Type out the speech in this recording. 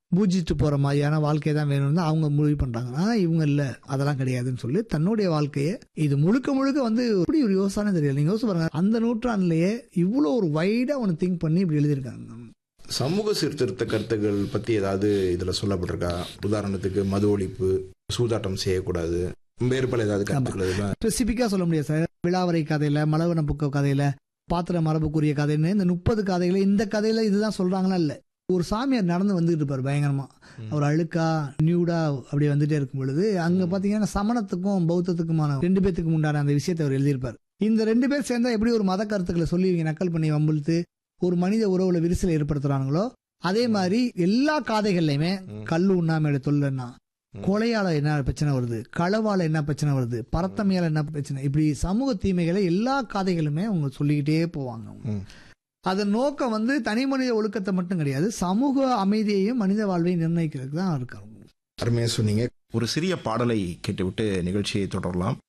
பூஜிட்டு போற மாதிரியான வாழ்க்கை தான் வேணும்னு அவங்க முடிவு பண்றாங்க ஆனா இவங்க இல்ல அதெல்லாம் கிடையாதுன்னு சொல்லி தன்னுடைய வாழ்க்கையை இது முழுக்க முழுக்க வந்து எப்படி ஒரு யோசனை தெரியல நீங்க யோசிச்சு பாருங்க அந்த நூற்றாண்டுலயே இவ்வளவு ஒரு வைடா ஒன்று திங்க் பண்ணி இப்படி எழுதியிருக்காங்க சமூக சீர்திருத்த கருத்துக்கள் பத்தி ஏதாவது இதுல சொல்லப்பட்டிருக்கா உதாரணத்துக்கு மது ஒழிப்பு சூதாட்டம் செய்யக்கூடாது வேறு பல ஏதாவது கருத்துக்கள் இதெல்லாம் ஸ்பெசிஃபிக்கா சொல்ல முடியாது சார் விழாவரை கதையில மலவன புக்க கதையில பாத்திர மரபுக்குரிய கதைன்னு இந்த முப்பது கதையில இந்த கதையில இதுதான் சொல்றாங்களா இல்ல ஒரு சாமியார் நடந்து வந்துட்டு இருப்பாரு பயங்கரமா அவர் அழுக்கா நியூடா அப்படி வந்துட்டே இருக்கும் பொழுது அங்க பாத்தீங்கன்னா சமணத்துக்கும் பௌத்தத்துக்குமான ரெண்டு பேத்துக்கும் உண்டான அந்த விஷயத்தை அவர் எழுதியிருப்பார் இந்த ரெண்டு பேர் சேர்ந்தா எப்படி ஒரு மத கருத்துக்களை சொல்லி இவங்க நக்கல் பண்ணி வம்பிழுத்து ஒரு மனித உறவுல விரிசலை ஏற்படுத்துறாங்களோ அதே மாதிரி எல்லா காதைகள்லயுமே கல்லு உண்ணாமையோட தொல்லன்னா கொலையால என்ன பிரச்சனை வருது களவால என்ன பிரச்சனை வருது பரத்தமையால என்ன பிரச்சனை இப்படி சமூக தீமைகளை எல்லா கதைகளுமே அவங்க சொல்லிக்கிட்டே போவாங்க அவங்க. ம். அதன் நோக்கம் வந்து தனி மனித ஒழுக்கத்தை மட்டும் கிடையாது சமூக அமைதியையும் மனித வாழ்வையும் நிர்ணயிக்கிறதுக்கு தான் இருக்காங்க அருமையா சொன்னீங்க ஒரு சிறிய பாடலை கேட்டுவிட்டு நிகழ்ச்சியை தொடரலாம்